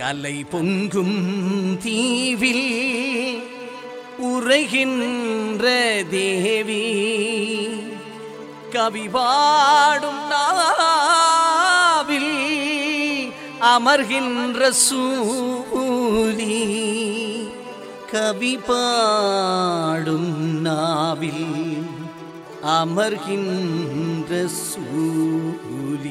கலை பொங்கும் தீவில் உரைகின்ற தேவி கவி பாடும் நாவில் அமர்கின்ற சூலி கவி பாடும் நாவில் அமர்கின்ற சூலி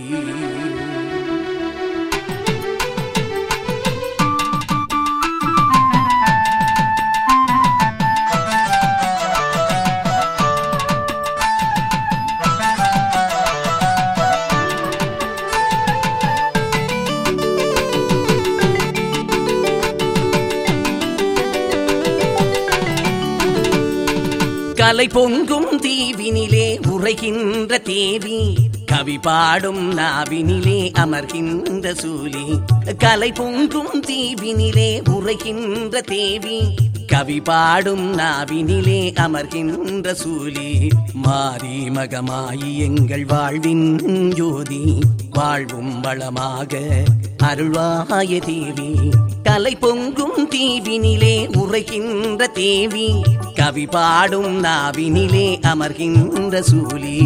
கலை பொங்கும் தீவினிலே உரைகின்ற தேவி கவி பாடும் நாவினிலே அமர்கின்ற சூலி கலை பொங்கும் தீவினிலே உரைகின்ற தேவி கவி பாடும் நாவினிலே அமர்கின்ற சூலி மாறி மகமாயி எங்கள் வாழ்வின் ஜோதி வாழ்வும் வளமாக அருள்வாய தேவி கலை பொங்கும் தீவினிலே உரைகின்ற தேவி கவி பாடும் நாவினிலே அமர்கின்ற சூலி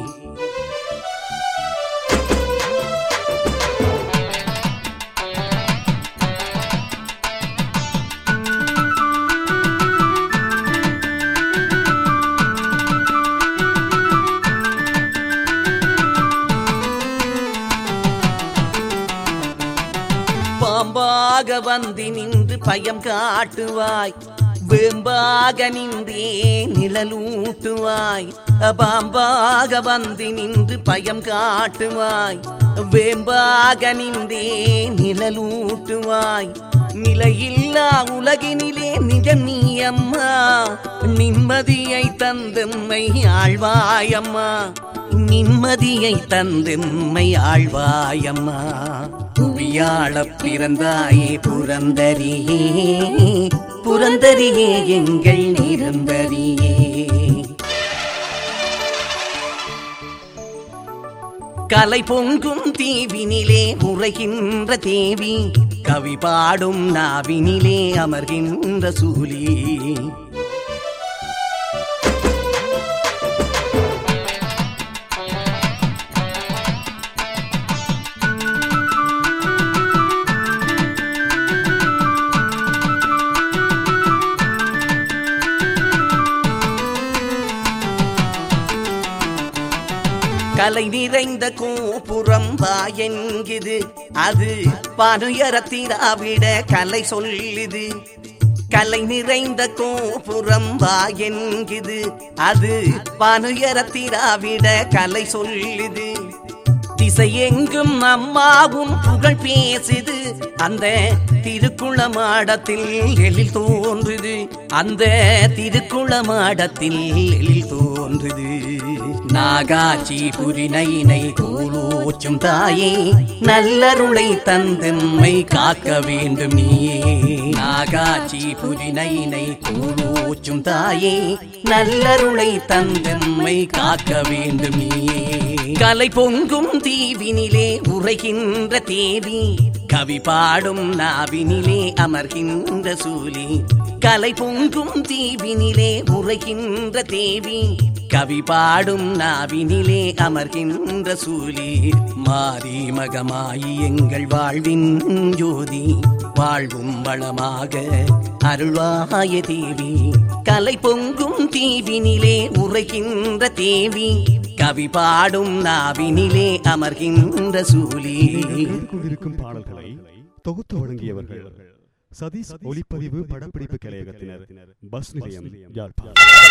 பாம்பாக வந்து நின்று பயம் காட்டுவாய் வேம்பாக நின்றே நிழலூட்டுவாய் பாம்பாக வந்து நின்று பயம் காட்டுவாய் வேம்பாக நின்றே நிழலூட்டுவாய் நிலையில்லா உலகினிலே நிஜம் நீ அம்மா நிம்மதியை தந்தம்மை ஆழ்வாயம்மா நிம்மதியை தந்தெம்மை ஆழ்வாயம்மா புவியாள பிறந்தாயே புரந்தரியே புரந்தரியே எங்கள் நிரந்தரியே கலை பொங்கும் தீவினிலே உரைகின்ற தேவி கவி பாடும் நாவினிலே அமர்கின்ற சூலி கலை நிறைந்த கோபுரம் வாயென்குது அது பனுயரத்திராவிட கலை சொல்லுது கலை நிறைந்த கோபுரம் வாயென்குது அது பனுயரத்திராவிட கலை சொல்லுது திசையெங்கும் அம்மாவும் புகழ் பேசுது அந்த திருக்குளமாடத்தில் எழில் தோன்றுது அந்த திருக்குளமாடத்தில் எழில் தோன்றுது நாகாச்சி புரிநைனை கோலோச்சும் தாயே நல்லருளை தந்தெம்மை காக்க வேண்டும் நீயே நாகாச்சி புரிநைனை கோலோச்சும் தாயே நல்லருளை தந்தெம்மை காக்க வேண்டும் நீயே கலை பொங்கும் தீவினிலே உரைகின்ற தேவி கவி பாடும் நாவினிலே அமர்கின்ற சூலி கலை பொங்கும் தீவினிலே உரைகின்ற தேவி கவி பாடும் நாவினிலே அமர்கின்ற சூலி மாறி மகமாயி எங்கள் வாழ்வின் ஜோதி வாழ்வும் வளமாக அருள்வாய தேவி கலை பொங்கும் தீவினிலே உரைகின்ற தேவி கவி பாடும் நாவினிலே அமர்கின்ற சூலி கொண்டிருக்கும் பாடல்களை தொகுத்து வழங்கியவர்கள் சதீஷ் ஒளிப்பதிவு படப்பிடிப்பு கலையகத்தினர் பஸ் நிலையம் யாழ்ப்பாணம்